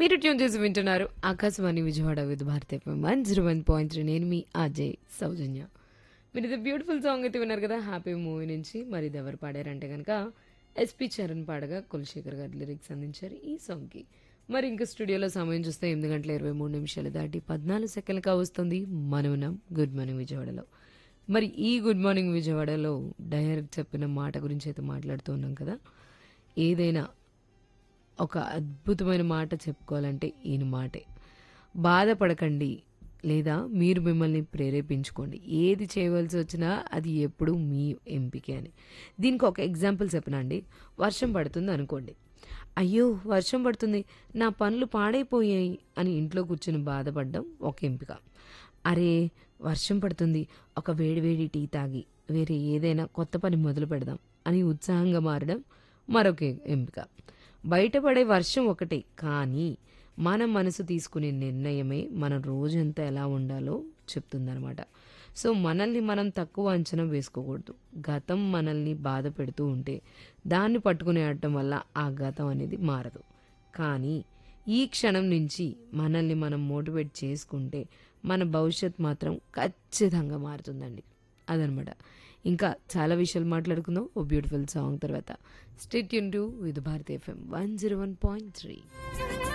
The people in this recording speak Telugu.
మీరు ట్యూన్ చేసి వింటున్నారు Akashvani Vijayawada Vividh Bharati FM one zero one point three నేను మీ అజయ్ సౌజన్య మీరు ఇది బ్యూటిఫుల్ సాంగ్ అయితే విన్నారు కదా హ్యాపీ మూవీ నుంచి మరి ఇది ఎవరు పాడారంటే కనుక ఎస్పి చరణ్ పాడగా కులశేఖర్ గారు లిరిక్స్ అందించారు ఈ సాంగ్కి మరి ఇంకా స్టూడియోలో సమయం చూస్తే ఎనిమిది గంటల ఇరవై మూడు నిమిషాలు దాటి పద్నాలుగు సెకండ్లుగా వస్తుంది మనమునం గుడ్ మార్నింగ్ విజయవాడలో మరి ఈ గుడ్ మార్నింగ్ విజయవాడలో డైరెక్ట్ చెప్పిన మాట గురించి అయితే మాట్లాడుతూ ఉన్నాం కదా ఏదైనా ఒక అద్భుతమైన మాట చెప్పుకోవాలంటే ఈయన మాటే బాధపడకండి లేదా మీరు మిమ్మల్ని ప్రేరేపించుకోండి ఏది చేయవలసి వచ్చినా అది ఎప్పుడు మీ ఎంపికే అని దీనికి ఒక ఎగ్జాంపుల్ చెప్పనండి వర్షం పడుతుంది అనుకోండి అయ్యో వర్షం పడుతుంది నా పనులు పాడైపోయాయి అని ఇంట్లో కూర్చుని బాధపడడం ఒక ఎంపిక అరే వర్షం పడుతుంది ఒక వేడివేడి టీ తాగి వేరే ఏదైనా కొత్త పని మొదలు పెడదాం అని ఉత్సాహంగా మారడం మరొక ఎంపిక బయటపడే వర్షం ఒకటే కానీ మన మనసు తీసుకునే నిర్ణయమే మన రోజంతా ఎలా ఉండాలో చెప్తుందనమాట సో మనల్ని మనం తక్కువ అంచనా వేసుకోకూడదు గతం మనల్ని బాధ పెడుతూ ఉంటే దాన్ని పట్టుకుని ఆడటం వల్ల ఆ గతం అనేది మారదు కానీ ఈ క్షణం నుంచి మనల్ని మనం మోటివేట్ చేసుకుంటే మన భవిష్యత్ మాత్రం ఖచ్చితంగా మారుతుందండి అదనమాట ఇంకా చాలా విషయాలు మాట్లాడుకుందాం ఓ బ్యూటిఫుల్ సాంగ్ తర్వాత స్టేట్ యూన్ to Vividh Bharati FM one zero one point three